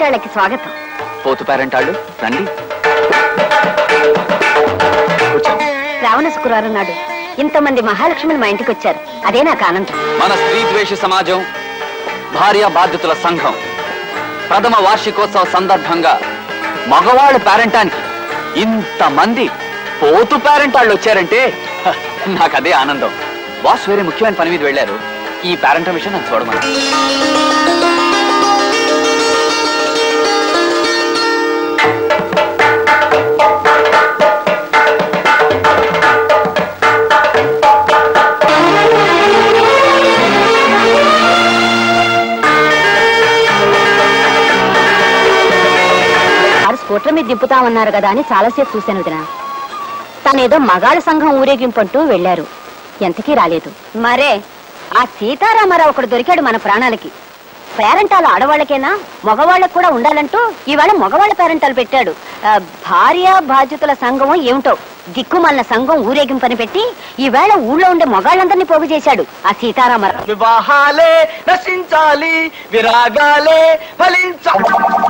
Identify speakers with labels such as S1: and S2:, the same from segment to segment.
S1: పేరెంటాళ్ళకి స్వాగతం
S2: పోతు పేరెంటాళ్ళు రండి కూర్చోండి
S1: శ్రావణ శుక్రవారం నాడు ఇంతమంది మహాలక్ష్మిని మా ఇంటికి వచ్చారు అదే నాకు ఆనందం
S2: మన స్త్రీ ద్వేష సమాజం భార్య బాధ్యతల సంఘం ప్రథమ వార్షికోత్సవ సందర్భంగా మగవాళ్ళ పేరెంటానికి ఇంతమంది పోతు పేరెంటాళ్ళు వచ్చారంటే హ, నాకు అదే ఆనందం బాస్ వేరే ముఖ్యమైన పని మీద వెళ్ళారు ఈ పేరెంటం విషయం నన్ను చూడమని
S1: వారు స్కూటర్ మీద దింపుతామన్నారు కదా అని చాలాసేపు చూశాను వదిన తనేదో మగాళ్ళ సంఘం ఊరేగింపు అంటూ వెళ్లారు ఎంతకీ రాలేదు మరే ఆ సీతారామారావు ఒకడు దొరికాడు మన ప్రాణాలకి పేరెంటాలు ఆడవాళ్ళకేనా మగవాళ్ళకు కూడా ఉండాలంటూ ఈవేళ మగవాళ్ళ పేరెంటాలు పెట్టాడు ఆ, భార్య బాధ్యతల సంఘం ఏమిటో దిక్కుమాలిన సంఘం ఊరేగింపని పెట్టి ఈవేళ ఊళ్ళో ఉండే మగాళ్ళందరినీ పోగు చేశాడు ఆ సీతారామారావు
S3: వివాహాలే నశించాలి విరాగాలే ఫలించాలి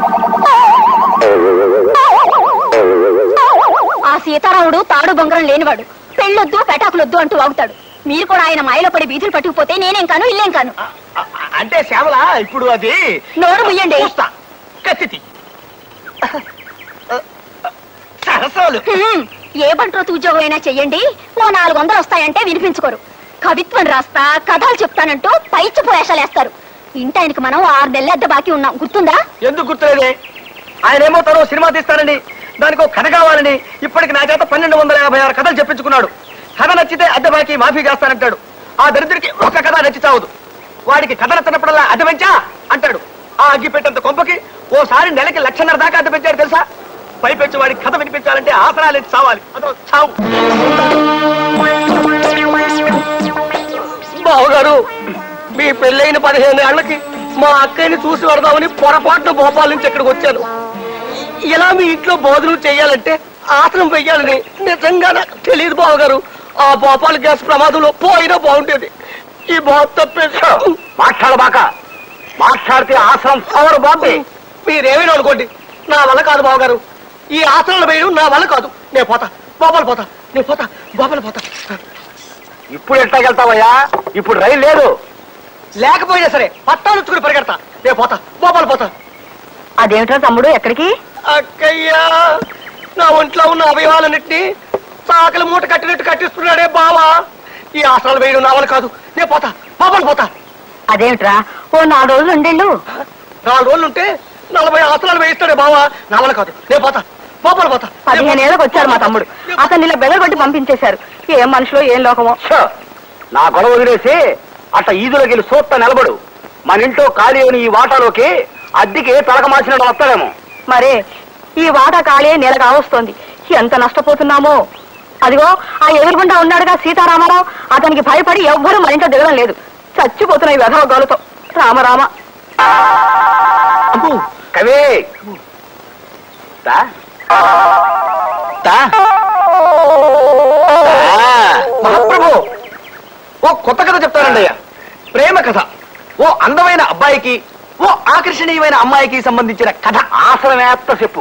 S1: ఆ సీతారాముడు తాడు బొంగరం లేనివాడు పెళ్ళొద్దు పెటాకులొద్దు అంటూ వాగుతాడు మీరు కూడా ఆయన మాయలో పడి బీతులు పట్టుకుపోతే నేనేం కాను ఇల్లేం కాను
S3: అంటే శ్యామల ఇప్పుడు అది
S1: నోరు ముయ్యండి
S3: చూస్తా కత్తితి సరసాలు
S1: హ్మ్, ఏ బంట్రోతు ఉద్యోగం అయినా చెయ్యండి ఓ నాలుగు వందలు వస్తాయంటే వినిపించుకోరు కవిత్వం రాస్తా కథలు చెప్తానంటూ పైచి వేషాలేస్తారు ఇంటి ఆయనకి మనం ఆరు నెలల అద్దె బాకీ ఉన్నాం గుర్తుందా
S3: ఎందుకు గుర్తులేదే ఆయన ఏమో తను సినిమా తీస్తానని దానికి ఒక కథ కావాలని ఇప్పటికి నా చేత పన్నెండు వందల యాభై ఆరు కథలు చెప్పించుకున్నాడు కథ నచ్చితే అద్దె బాకీ మాఫీ చేస్తానంటాడు ఆ దరిద్రుడికి ఒక కథ నచ్చి చావదు వాడికి కథ నచ్చినప్పుడల్లా అద్దె పెంచా అంటాడు ఆ అగ్గి పెట్టేంత కొంపకి ఓసారి నెలకి లక్షన్నర దాకా అద్దె పెంచాడు తెలుసా పైపెచ్చి వాడికి కథ వినిపించాలంటే ఆసరాలు ఎత్తి చావాలి అదో చావు బావగారు మీ పెళ్ళైన పదిహేను ఏళ్లకి మా అక్కయ్యని చూసి వడదామని పొరపాటున భోపాల్ నుంచి ఇక్కడికి వచ్చాను ఇలా మీ ఇంట్లో భోజనం చేయాలంటే ఆసనం వెయ్యాలని నిజంగా నాకు తెలియదు బావగారు ఆ భోపాల్ గ్యాస్ ప్రమాదంలో పోయినా బాగుండేది ఈ బాబు తప్పేసి మాట్లాడబాక మాట్లాడితే ఆసనం పవర్ బాబే మీరేమైనా అనుకోండి నా వల్ల కాదు బావగారు ఈ ఆసనాలు వేయడం నా వల్ల కాదు నేను పోతా బాబాలు పోతా నేను పోతా బాబాలు పోతా ఇప్పుడు ఎట్లాగెళ్తావయ్యా ఇప్పుడు రైలు లేదు లేకపోయినా సరే పట్టాలుచ్చుకుని పరిగెడతా నేను పోతా బాబాలు పోతా
S1: అదేమిటో తమ్ముడు ఎక్కడికి
S3: అక్కయ్యా నా ఒంట్లో ఉన్న అవయవాలన్నింటినీ చాకలి మూట కట్టినట్టు కట్టిస్తున్నాడే బావా ఈ ఆసనాలు వేయడం నా వల్ల కాదు నేను పోతా బాబాలు పోతా
S1: అదేమిట్రా ఓ నాలుగు రోజులు ఉండేళ్ళు
S3: నాలుగు రోజులు ఉంటే నలభై ఆసనాలు వేయిస్తాడే బావా నా వల్ల కాదు నేను పోతా బాబాలు పోతా
S1: పదిహేనేళ్ళకి వచ్చారు మా తమ్ముడు అతన్ని ఇలా బెదరగొట్టి పంపించేశారు ఏం మనుషులో ఏం లోకమో
S3: నా గొడవ వదిలేసి అట్ట ఈదులోకి వెళ్ళి సూత్త నిలబడు మన ఇంట్లో ఖాళీ అయిన ఈ వాటాలోకి అద్దెకి తలక మార్చినట్టు వస్తాడేమో
S1: మరే ఈ వాటా ఖాళీ నెల కావస్తోంది ఎంత నష్టపోతున్నామో అదిగో ఆ ఎదురుగుండా ఉన్నాడుగా సీతారామారావు అతనికి భయపడి ఎవ్వరూ మన ఇంట్లో దిగడం లేదు చచ్చిపోతున్నాయి వెధవ గోలతో రామరామ
S3: కవి దా. దా. మహాప్రభు ఓ కొత్త కథ చెప్తానండి అయ్యా ప్రేమ కథ ఓ అందమైన అబ్బాయికి ఓ ఆకర్షణీయమైన అమ్మాయికి సంబంధించిన కథ ఆసనమేత్త చెప్పు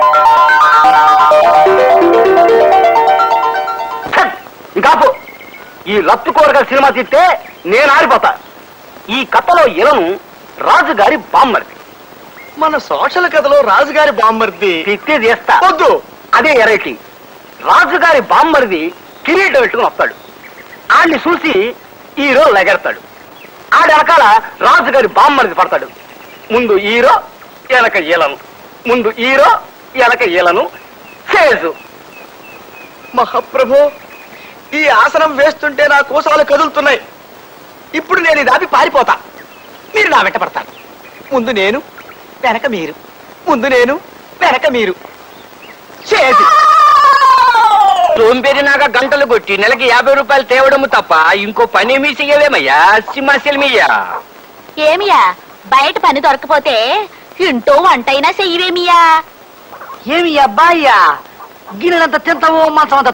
S3: ఛ! ఇంకాపు ఈ లత్తు కూరగాయల సినిమా తీస్తే నేను ఆరిపోతా ఈ కథలో ఇలను రాజుగారి బామ్మర్ది మన సోషల్ కథలో రాజుగారి బామ్మర్ది తిత్తి చేస్తా వద్దు అదే ఎరైటీ రాజుగారి బామ్మర్ది కిరీటం పెట్టుకుని వస్తాడు ఆడిని చూసి హీరో లెగెడతాడు ఆడి వెనకాల రాజుగారి బామ్మర్ది పడతాడు ముందు హీరో వెనక ఈలను ముందు హీరో వెనక ఈలను చేజు మహాప్రభు ఈ ఆసనం వేస్తుంటే నా కోసాలు కదులుతున్నాయి ఇప్పుడు నేను ఇది ఆపి పారిపోతా మీరు నా వెంట పడతారు ముందు నేను వెనక మీరు ముందు నేను వెనక మీరు చేసి
S4: సోంపేరినాక గంటలు కొట్టి నెలకి యాభై రూపాయలు తేవడము తప్ప ఇంకో పని మీ చెయ్యవేమయ్యా సింహాశలమయ్యా
S1: ఏమియా బయట పని దొరకపోతే ఇంటో వంటైనా చెయ్యవేమియా
S3: ఏమి అబ్బాయ్యా గిన్నెలంత తింటావో మాసం